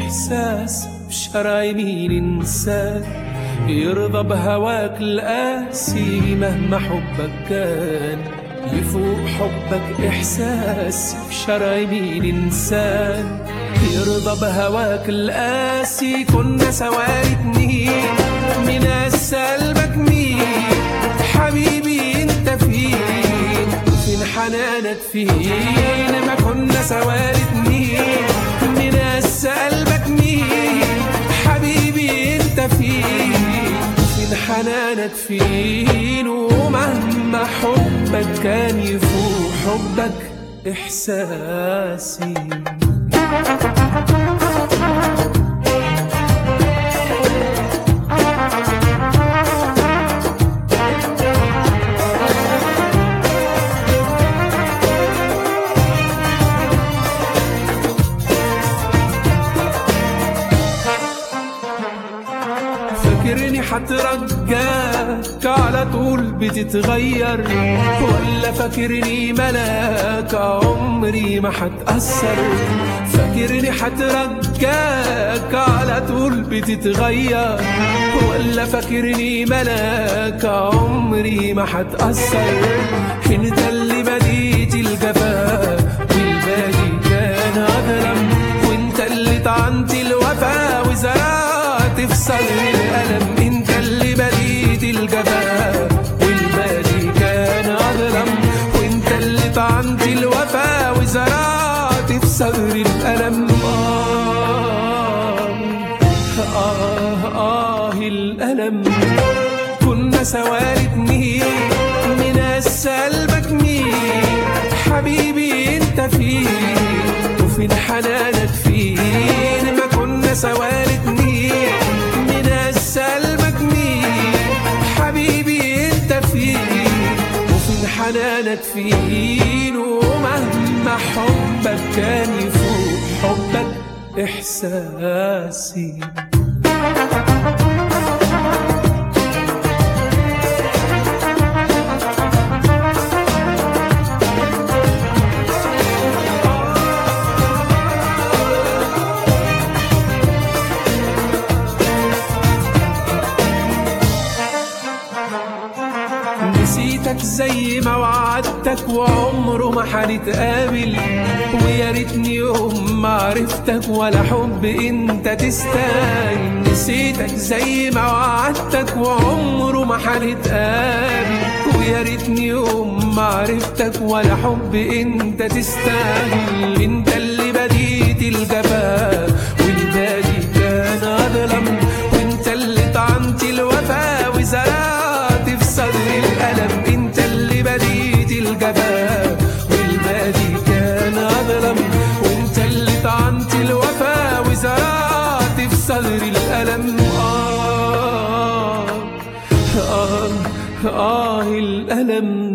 إحساس بشراي مين إنسان يرضى بهواك القاسي مهما حبك كان يفوق حبك إحساس بشراي مين إنسان يرضى بهواك القاسي كنا سواري اتنين من قلبك مين حبيبي انت فين فين حنانك فين ما كنا سواري اتنين من قلبك مين حبيبي انت فين فين حنانك فين ومهما حبك كان يفوق حبك إحساسي فاكرني حترجاك على طول بتتغير ولا فاكرني ملاك عمري ما حتأثر فاكرني حترجاك على طول بتتغير ولا فاكرني ملاك عمري ما حتأثر انت اللي بديت الجفاء والباقي كان أغلم وانت اللي طعنت الوفا وزرعت في صدري الألم انت اللي بديت الجفاء والباقي كان أغلم وانت اللي طعنت الوفا وزرعت في صدري الألم آه آه آه الألم كنا سواري اتنين من قلبك مين حبيبي انت فين وفين حنانك فين ما كنا سواري اتنين من قلبك مين حبيبي انت فين وفين حنانك فين ومهما حبك كان يفوق حبك إحساسي نسيتك زي ما وعدتك وعمره ما حنتقابل ويا ريتني يوم ما عرفتك ولا حب انت تستاهل نسيتك زي ما وعدتك وعمره ما حنتقابل ويا ريتني يوم ما عرفتك ولا حب انت تستاهل انت اللي بديت الجفاء والباقي كان اظلم وانت اللي طعنت الوفا وزرعت في صدري الألم انت اللي بديت الجفاء والباقي كان أظلم وانت اللي طعنت الوفا وزرعت في صدري الألم آه آه آه الألم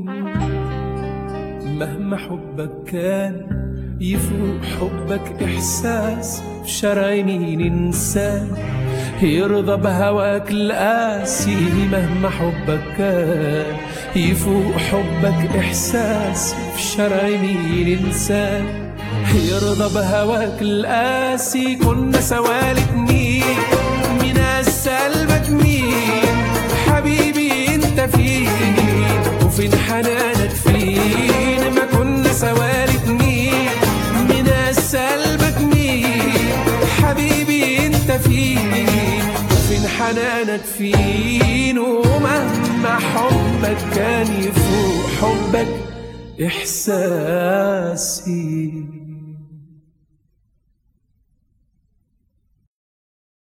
مهما حبك كان يفوق حبك إحساس في شرايين إنسان يرضى بهواك القاسي مهما حبك كان يفوق حبك إحساس في شرايين إنسان يرضى بهواك القاسي كنا سوالي اتنين من قلبك مين حبيبي انت فين وفين حنانك فين ما كنا سوالي اتنين من قلبك مين حبيبي انت فين وفين حنانك فين ومهما حبك كان يفوق حبك إحساسي